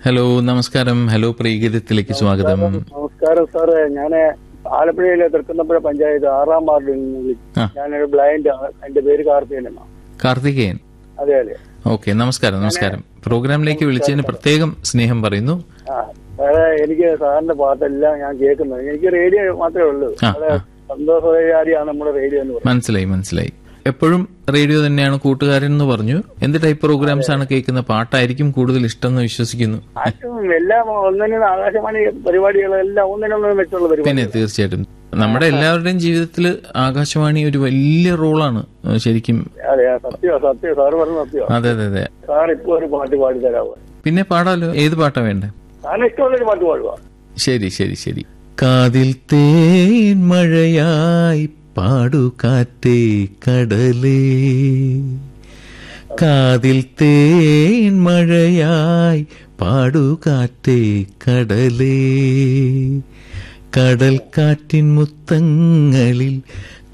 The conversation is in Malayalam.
ഹലോ നമസ്കാരം ഹലോ പ്രീഗീതത്തിലേക്ക് സ്വാഗതം നമസ്കാരം സാറേ ഞാന് ആലപ്പുഴയിലെ തൃക്കുന്നപ്പുഴ പഞ്ചായത്ത് ആറാം വാർഡിൽ നിന്ന് വിളിച്ചു ആ. ഞാനൊരു ബ്ലൈൻഡ് ആണ് എന്റെ പേര് കാർത്തികൻ എന്നാണ് കാർത്തികേയൻ അതെ അതെ ഓക്കെ നമസ്കാരം നമസ്കാരം പ്രോഗ്രാമിലേക്ക് വിളിച്ചതിന് പ്രത്യേകം സ്നേഹം പറയുന്നു ആ സാറേ എനിക്ക് സാറിന്റെ പാട്ടെല്ലാം ഞാൻ കേൾക്കുന്നത് എനിക്ക് റേഡിയോ മാത്രമേ ഉള്ളൂ ആ, അവിടെ ആ. സന്തോഷകാരിയാണ് നമ്മുടെ റേഡിയോ എന്ന് പറയുന്നത് മനസ്സിലായി മനസ്സിലായി എപ്പോഴും റേഡിയോ തന്നെയാണ് കൂട്ടുകാരൻ എന്ന് പറഞ്ഞു എന്ത് ടൈപ്പ് പ്രോഗ്രാംസ് ആണ് കേൾക്കുന്ന പാട്ടായിരിക്കും കൂടുതൽ ഇഷ്ടം എന്ന് വിശ്വസിക്കുന്നു ഏറ്റവും എല്ലാം ഒന്നിനും ആകാശവാണി പരിപാടികളെല്ലാം ഒന്നിനൊന്നും വെച്ചുള്ള പരിപാടി പിന്നെ തീർച്ചയായിട്ടും നമ്മുടെ എല്ലാവരുടെയും ജീവിതത്തിൽ ആകാശവാണി ഒരു വലിയ റോളാണ് ഏഹ് ശരിക്കും അതെ സത്യോ സത്യോ സാറ് പറഞ്ഞ സത്യോ അതെ അതെ അതെ സാർ ഇപ്പൊ ഒരു പാട്ട് പാടി തരാമോ പിന്നെ പാടാലോ ഏത് പാട്ടാ വേണ്ടേ സാറിന് ഇഷ്ടമുള്ളൊരു പാട്ട് പാടുക ശരി ശരി ശരി കാതിൽ തേൻ മഴയായി പാടു കാറ്റേ കടലേ കാതിൽ തേൻ മഴയായി പാടു കാറ്റേ കടലേ കടൽ കാറ്റിൻ മുത്തങ്ങളിൽ